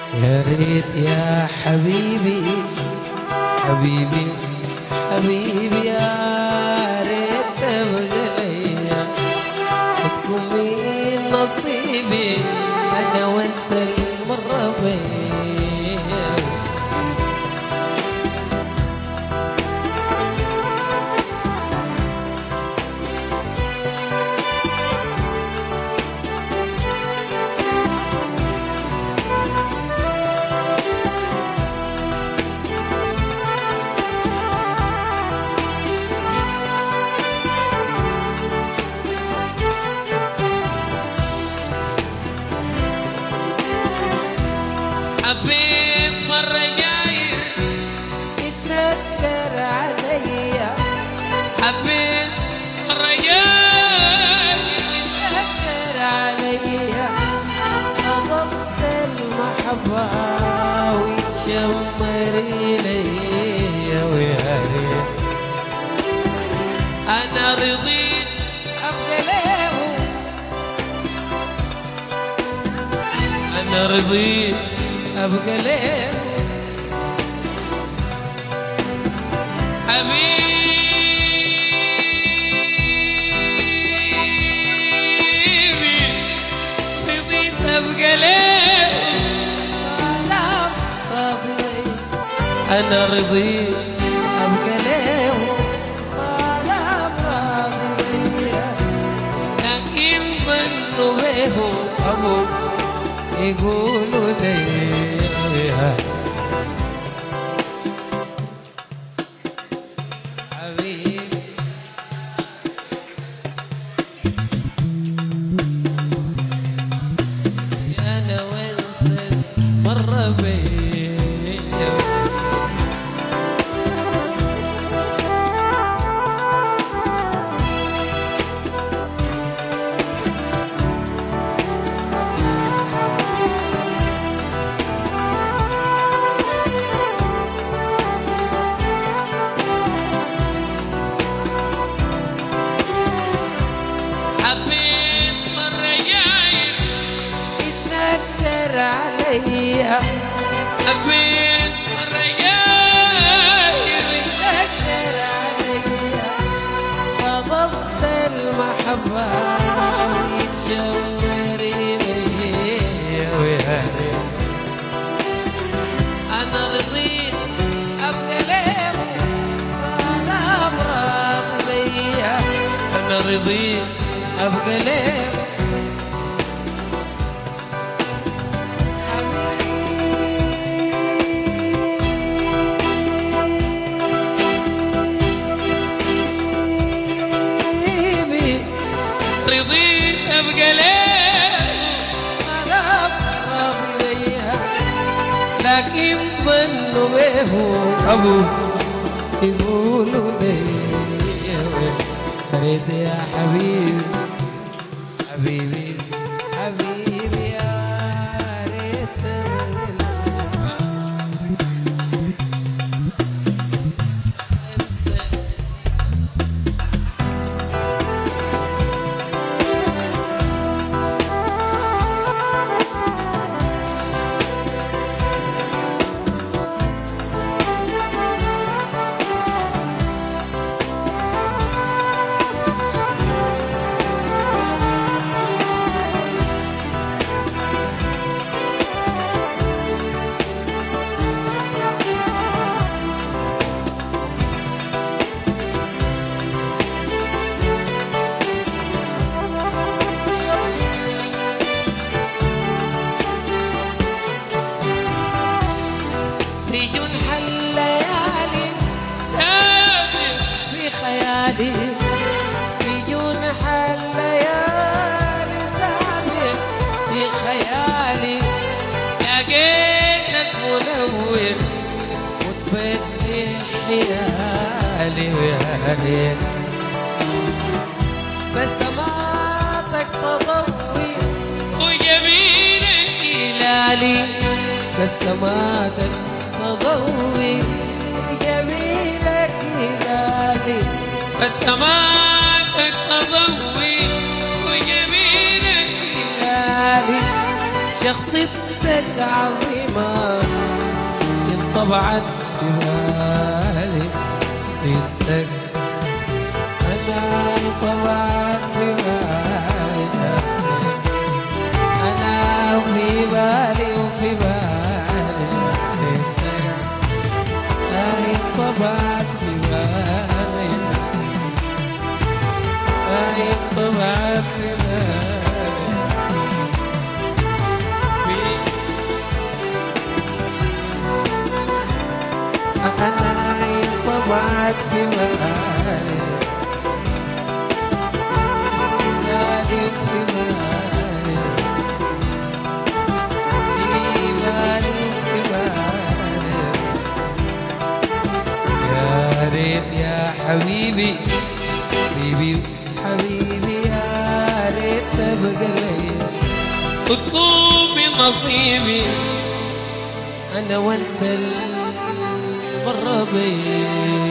يا ريت يا حبيبي حبيبي حبيبي يا ريت تبقى ليا وتكون من نصيبي انا وانسى المره بيا حبيت مرة جاير يتنكر عليا حبيت مرة جاير يتنكر عليا أضبط المحبة ويتشمر إليا ويا ريت أنا رضيت أبقى له أنا رضيت أبقى له حبيبي رضيت أبقى ليه لا راضي أنا رضيت أبقى له لا راضي لكن ظنوا به أبو يقولوا لي حبيبي أنا وانسى مرة بيا حبيت مرة جاير يتنكر عليا حبيت مرة جاير يتنكر عليا صدفت المحبة ويتشمر إليا ويا ريت أنا رضيت أبقى له أنا أمراض بيا أنا رضيت أبقى له حبيبي رضيت أبقى ليه أنا أمراض بيا لكن ظنوا به أبو يقولوا لي ريت يا حبيبي حبيبي حبيبي يا ريت أنسى في جنح الليالي سافر في خيالي في جنح الليالي سافر في خيالي لقيتك منور وتفتح حيالي ويا ريت بسماتك تضوي وجميلك هلالي بسماتك تضوي جميلك هلالي بسماتك تضوي وجميلك هلالي شخصيتك عظيمة انطبعت في بالي سيرتك أنا انطبعت في بالي أنا في بالي وفي بالي سيرتك أنا انطبعت في بالي أنا انطبعت في بالي أنا انطبعت في بالي بالي في بالي في بالي في بالي يا ريت يا حبيبي حبيبي حبيبي يا ريت تبقى لي وتكون من نصيبي انا وانسى المرة بيه